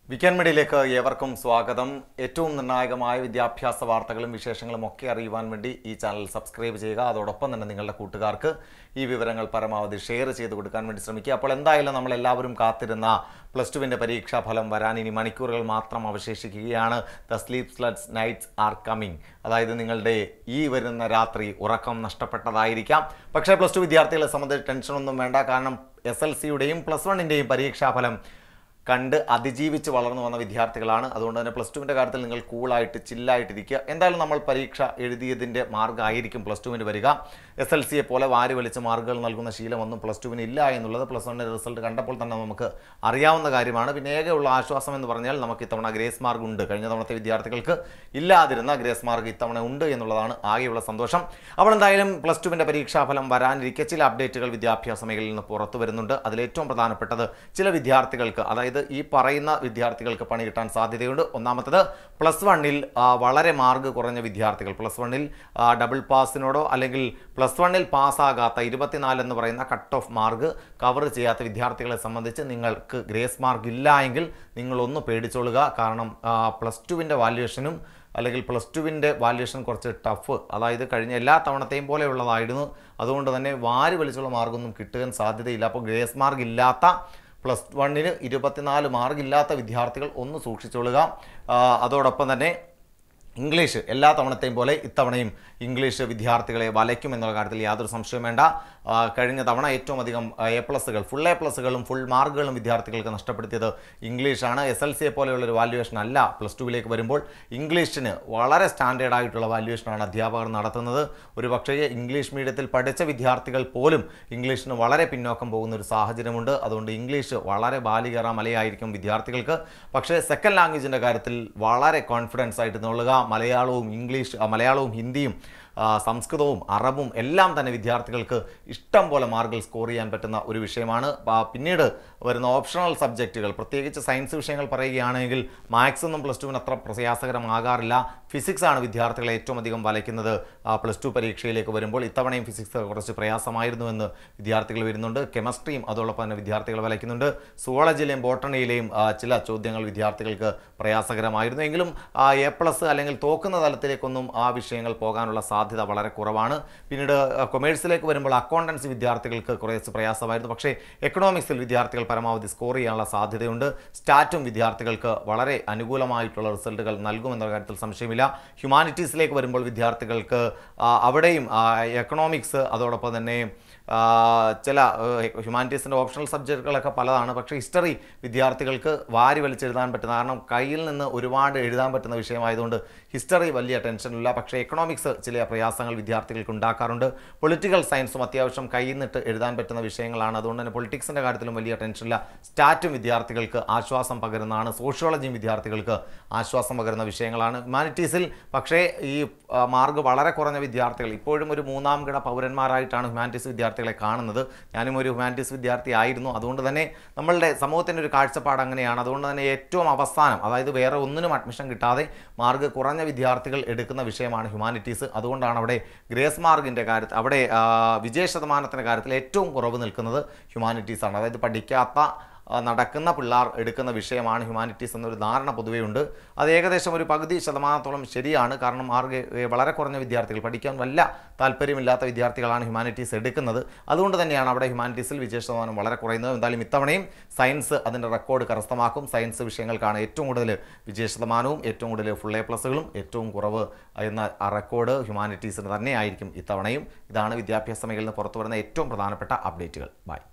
weekend മീഡിയയിലേക്ക് ഏവർക്കും സ്വാഗതം ഏറ്റവും നിർണായകമായ വിദ്യാഭ്യാസ വാർത്തകളും വിശേഷങ്ങളും ഒക്കെ അറിയുവാൻ വേണ്ടി ഈ ചാനൽ സബ്സ്ക്രൈബ് ചെയ്യുക അതോടൊപ്പം തന്നെ നിങ്ങളുടെ കൂട്ടുകാർക്ക് ഈ വിവരങ്ങൾ പരമാവധി ഷെയർ ചെയ്ത് കൊടുക്കാൻ വേണ്ടി ശ്രമിക്കുക അപ്പോൾ എന്തായാലും നമ്മൾ എല്ലാവരും കാത്തിരുന്ന പ്ലസ് ടുവിൻ്റെ പരീക്ഷാ ഫലം വരാൻ ഇനി മണിക്കൂറുകൾ മാത്രം അവശേഷിക്കുകയാണ് the sleepless nights are coming അതായത് നിങ്ങളുടെ ഈ വരുന്ന രാത്രി ഉറക്കം നഷ്ടപ്പെട്ടതായിരിക്കാം പക്ഷേ പ്ലസ് ടു വിദ്യാർത്ഥികളെ സംബന്ധിച്ച് ടെൻഷനൊന്നും വേണ്ട കാരണം എസ് എൽ സിയുടെയും പ്ലസ് വണ്ണിൻ്റെയും പരീക്ഷാഫലം കണ്ട് അതിജീവിച്ച് വളർന്നു വന്ന വിദ്യാർത്ഥികളാണ് അതുകൊണ്ട് തന്നെ പ്ലസ് ടുവിൻ്റെ കാര്യത്തിൽ നിങ്ങൾ കൂളായിട്ട് ചില്ലായിട്ടിരിക്കുക എന്തായാലും നമ്മൾ പരീക്ഷ എഴുതിയതിൻ്റെ മാർഗ്ഗമായിരിക്കും പ്ലസ് ടുവിന് വരിക എസ് എൽ സിയെ പോലെ വാരി വലിച്ച് മാർക്കുകൾ നൽകുന്ന ശീലമൊന്നും പ്ലസ് ടുവിന് ഇല്ല എന്നുള്ളത് പ്ലസ് വണ്ണിൻ്റെ റിസൾട്ട് കണ്ടപ്പോൾ തന്നെ നമുക്ക് അറിയാവുന്ന കാര്യമാണ് പിന്നെ ഏകയുള്ള ആശ്വാസം എന്ന് പറഞ്ഞാൽ നമുക്ക് ഇത്തവണ ഗ്രേസ് മാർക്ക് ഉണ്ട് കഴിഞ്ഞ തവണത്തെ വിദ്യാർത്ഥികൾക്ക് ഇല്ലാതിരുന്ന ഗ്രേസ് മാർക്ക് ഇത്തവണ ഉണ്ട് എന്നുള്ളതാണ് ആകെയുള്ള സന്തോഷം അപ്പോൾ എന്തായാലും പ്ലസ് ടുവിൻ്റെ പരീക്ഷാഫലം വരാനിരിക്കെ ചില അപ്ഡേറ്റുകൾ വിദ്യാഭ്യാസ മേഖലയിൽ നിന്ന് പുറത്തു വരുന്നുണ്ട് അതിലേറ്റവും പ്രധാനപ്പെട്ടത് ചില വിദ്യാർത്ഥികൾക്ക് അതായത് ഈ പറയുന്ന വിദ്യാർത്ഥികൾക്ക് പണി കിട്ടാൻ സാധ്യതയുണ്ട് ഒന്നാമത്തത് പ്ലസ് വണ്ണിൽ വളരെ മാർക്ക് കുറഞ്ഞ വിദ്യാർത്ഥികൾ പ്ലസ് വണ്ണിൽ ഡബിൾ പാസിനോടോ അല്ലെങ്കിൽ പ്ലസ് വണ്ണിൽ പാസ്സാകാത്ത ഇരുപത്തിനാല് എന്ന് പറയുന്ന കട്ട് ഓഫ് മാർക്ക് കവർ ചെയ്യാത്ത വിദ്യാർത്ഥികളെ സംബന്ധിച്ച് നിങ്ങൾക്ക് ഗ്രേസ് മാർക്ക് ഇല്ല എങ്കിൽ നിങ്ങളൊന്ന് പേടിച്ചോളുക കാരണം പ്ലസ് ടുവിൻ്റെ വാല്യുവേഷനും അല്ലെങ്കിൽ പ്ലസ് ടുവിൻ്റെ വാല്യുവേഷൻ കുറച്ച് ടഫ് അതായത് കഴിഞ്ഞ എല്ലാ തവണത്തെയും പോലെയുള്ളതായിരുന്നു അതുകൊണ്ട് തന്നെ വാരി വലിച്ചുള്ള മാർക്കൊന്നും കിട്ടാൻ സാധ്യതയില്ല അപ്പോൾ ഗ്രേസ് മാർക്ക് ഇല്ലാത്ത പ്ലസ് വണ്ണിന് ഇരുപത്തിനാല് മാർക്കില്ലാത്ത വിദ്യാർത്ഥികൾ ഒന്ന് സൂക്ഷിച്ചോളുക ആ, അതോടൊപ്പം തന്നെ ഇംഗ്ലീഷ് എല്ലാ തവണത്തെയും പോലെ ഇത്തവണയും ഇംഗ്ലീഷ് വിദ്യാർത്ഥികളെ വലയ്ക്കും എന്നുള്ള കാര്യത്തിൽ യാതൊരു സംശയവും വേണ്ട ആ, കഴിഞ്ഞ തവണ ഏറ്റവും അധികം എ പ്ലസുകൾ ഫുൾ എ പ്ലസുകളും ഫുൾ മാർക്കുകളും വിദ്യാർത്ഥികൾക്ക് നഷ്ടപ്പെടുത്തിയത് ഇംഗ്ലീഷാണ് എസ് എൽ സിയെ പോലെയുള്ള ഒരു വാല്യുവേഷൻ അല്ല പ്ലസ് ടുവിലേക്ക് വരുമ്പോൾ ഇംഗ്ലീഷിന് വളരെ സ്റ്റാൻഡേർഡ് ആയിട്ടുള്ള വാല്യുവേഷനാണ് അധ്യാപകർ നടത്തുന്നത് ഒരു പക്ഷേ ഇംഗ്ലീഷ് മീഡിയത്തിൽ പഠിച്ച വിദ്യാർത്ഥികൾ പോലും ഇംഗ്ലീഷിന് വളരെ പിന്നോക്കം പോകുന്ന ഒരു സാഹചര്യമുണ്ട് അതുകൊണ്ട് ഇംഗ്ലീഷ് വളരെ ബാലികേറ മലയായിരിക്കും വിദ്യാർത്ഥികൾക്ക് പക്ഷേ സെക്കൻഡ് ലാംഗ്വേജിൻ്റെ കാര്യത്തിൽ വളരെ കോൺഫിഡൻസ് ആയിട്ട് നിന്നുള്ളുക മലയാളവും ഇംഗ്ലീഷ് ആ, മലയാളവും ഹിന്ദിയും ആ, സംസ്കൃതവും അറബും എല്ലാം തന്നെ വിദ്യാർത്ഥികൾക്ക് ഇഷ്ടം പോലെ മാർക്കുകൾ സ്കോർ ചെയ്യാൻ പറ്റുന്ന ഒരു വിഷയമാണ് ആ, പിന്നീട് വരുന്ന ഓപ്ഷണൽ സബ്ജക്റ്റുകൾ പ്രത്യേകിച്ച് സയൻസ് വിഷയങ്ങൾ പറയുകയാണെങ്കിൽ മാത്സ് ഒന്നും പ്ലസ് ടുവിന് അത്ര പ്രയാസകരമാകാറില്ല ഫിസിക്സ് ആണ് വിദ്യാർത്ഥികളെ ഏറ്റവും അധികം വലയ്ക്കുന്നത് പ്ലസ് ടു പരീക്ഷയിലേക്ക് വരുമ്പോൾ ഇത്തവണയും ഫിസിക്സ് കുറച്ച് പ്രയാസമായിരുന്നുവെന്ന് വിദ്യാർത്ഥികൾ വരുന്നുണ്ട് കെമിസ്ട്രിയും അതോടൊപ്പം തന്നെ വിദ്യാർത്ഥികൾ വലയ്ക്കുന്നുണ്ട് സുവോളജിയിലെയും ബോട്ടണിയിലെയും ആ, ചില ചോദ്യങ്ങൾ വിദ്യാർത്ഥികൾക്ക് പ്രയാസകരമായിരുന്നു എങ്കിലും എ പ്ലസ് അല്ലെങ്കിൽ തോക്കുന്ന തലത്തിലേക്കൊന്നും ആ വിഷയങ്ങൾ പോകാനുള്ള സാധ്യത വളരെ കുറവാണ് പിന്നീട് ആ, കൊമേഴ്സിലേക്ക് വരുമ്പോൾ അക്കൗണ്ടൻസി വിദ്യാർത്ഥികൾക്ക് കുറച്ച് പ്രയാസമായിരുന്നു പക്ഷേ എക്കണോമിക്സിൽ വിദ്യാർത്ഥികൾ പരമാവധി സ്കോർ ചെയ്യാനുള്ള സാധ്യതയുണ്ട് സ്റ്റാറ്റും വിദ്യാർത്ഥികൾക്ക് വളരെ അനുകൂലമായിട്ടുള്ള റിസൾട്ടുകൾ നൽകുമെന്ന കാര്യത്തിൽ സംശയമില്ല ഹ്യൂമാനിറ്റീസിലേക്ക് വരുമ്പോൾ വിദ്യാർത്ഥികൾക്ക് ആ, അവിടെയും എക്കണോമിക്സ് അതോടൊപ്പം തന്നെ ആ, ചില ഹ്യൂമാനിറ്റീസിൻ്റെ ഓപ്ഷണൽ സബ്ജക്റ്റുകളൊക്കെ പലതാണ് പക്ഷേ ഹിസ്റ്ററി വിദ്യാർത്ഥികൾക്ക് വാരി വലിച്ചെഴുതാൻ പറ്റുന്ന കാരണം കയ്യിൽ നിന്ന് ഒരുപാട് എഴുതാൻ പറ്റുന്ന വിഷയമായതുകൊണ്ട് ഹിസ്റ്ററി വലിയ ടെൻഷനില്ല പക്ഷേ എക്കണോമിക്സ് ചില പ്രയാസങ്ങൾ വിദ്യാർത്ഥികൾക്ക് ഉണ്ടാക്കാറുണ്ട് പൊളിറ്റിക്കൽ സയൻസും അത്യാവശ്യം കയ്യിൽ നിന്നിട്ട് എഴുതാൻ പറ്റുന്ന വിഷയങ്ങളാണ് അതുകൊണ്ട് തന്നെ പൊളിറ്റിക്സിൻ്റെ കാര്യത്തിലും വലിയ ടെൻഷനില്ല സ്റ്റാറ്റും വിദ്യാർത്ഥികൾക്ക് ആശ്വാസം പകരുന്നതാണ് സോഷ്യോളജിയും വിദ്യാർത്ഥികൾക്ക് ആശ്വാസം പകരുന്ന വിഷയങ്ങളാണ് ഹ്യൂമാനിറ്റീസിൽ പക്ഷേ ഈ ആ, മാർക്ക് വളരെ കുറഞ്ഞ വിദ്യാർത്ഥികൾ ഇപ്പോഴും ഒരു മൂന്നാം കിട പൗരന്മാരായിട്ടാണ് ഹ്യൂമാനിറ്റീസ് വിദ്യാർത്ഥികളെ കാണുന്നത് ഞാനും ഒരു ഹ്യൂമാനിറ്റീസ് വിദ്യാർത്ഥി ആയിരുന്നു അതുകൊണ്ട് തന്നെ നമ്മളുടെ സമൂഹത്തിൻ്റെ ഒരു കാഴ്ചപ്പാട് അങ്ങനെയാണ് അതുകൊണ്ട് തന്നെ ഏറ്റവും അവസാനം അതായത് വേറെ ഒന്നിനും അഡ്മിഷൻ കിട്ടാതെ മാർക്ക് കുറഞ്ഞ വിദ്യാർത്ഥികൾ എടുക്കുന്ന വിഷയമാണ് ഹ്യൂമാനിറ്റീസ് അതുകൊണ്ടാണ് അവിടെ ഗ്രേസ് മാർക്കിൻ്റെ കാര്യത്തിൽ അവിടെ ആ, വിജയ ശതമാനത്തിൻ്റെ കാര്യത്തിൽ ഏറ്റവും കുറവ് നിൽക്കുന്നത് ഹ്യൂമാനിറ്റീസാണ് അതായത് പഠിക്കാത്ത ആ, നടക്കുന്ന പിള്ളേർ എടുക്കുന്ന വിഷയമാണ് ഹ്യൂമാനിറ്റീസ് എന്നൊരു ധാരണ പൊതുവേ ഉണ്ട് അത് ഏകദേശം ഒരു പകുതി ശതമാനത്തോളം ശരിയാണ് കാരണം മാർക്ക് വളരെ കുറഞ്ഞ വിദ്യാർത്ഥികൾ പഠിക്കാൻ വല്ല താല്പര്യമില്ലാത്ത വിദ്യാർത്ഥികളാണ് ഹ്യൂമാനിറ്റീസ് എടുക്കുന്നത് അതുകൊണ്ട് തന്നെയാണ് അവിടെ ഹ്യൂമാനിറ്റീസിൽ വിജയ ശതമാനം വളരെ കുറയുന്നത് എന്തായാലും ഇത്തവണയും സയൻസ് അതിൻ്റെ റെക്കോർഡ് കരസ്ഥമാക്കും സയൻസ് വിഷയങ്ങൾക്കാണ് ഏറ്റവും കൂടുതൽ വിജയ ശതമാനവും ഏറ്റവും കൂടുതൽ ഫുൾ എ പ്ലസുകളും ഏറ്റവും കുറവ് എന്ന ആ റെക്കോർഡ് ഹ്യൂമാനിറ്റീസിന് തന്നെയായിരിക്കും ഇത്തവണയും ഇതാണ് വിദ്യാഭ്യാസ മേഖലയിൽ നിന്ന് പുറത്തു വരുന്ന ഏറ്റവും പ്രധാനപ്പെട്ട അപ്ഡേറ്റുകൾ ബൈ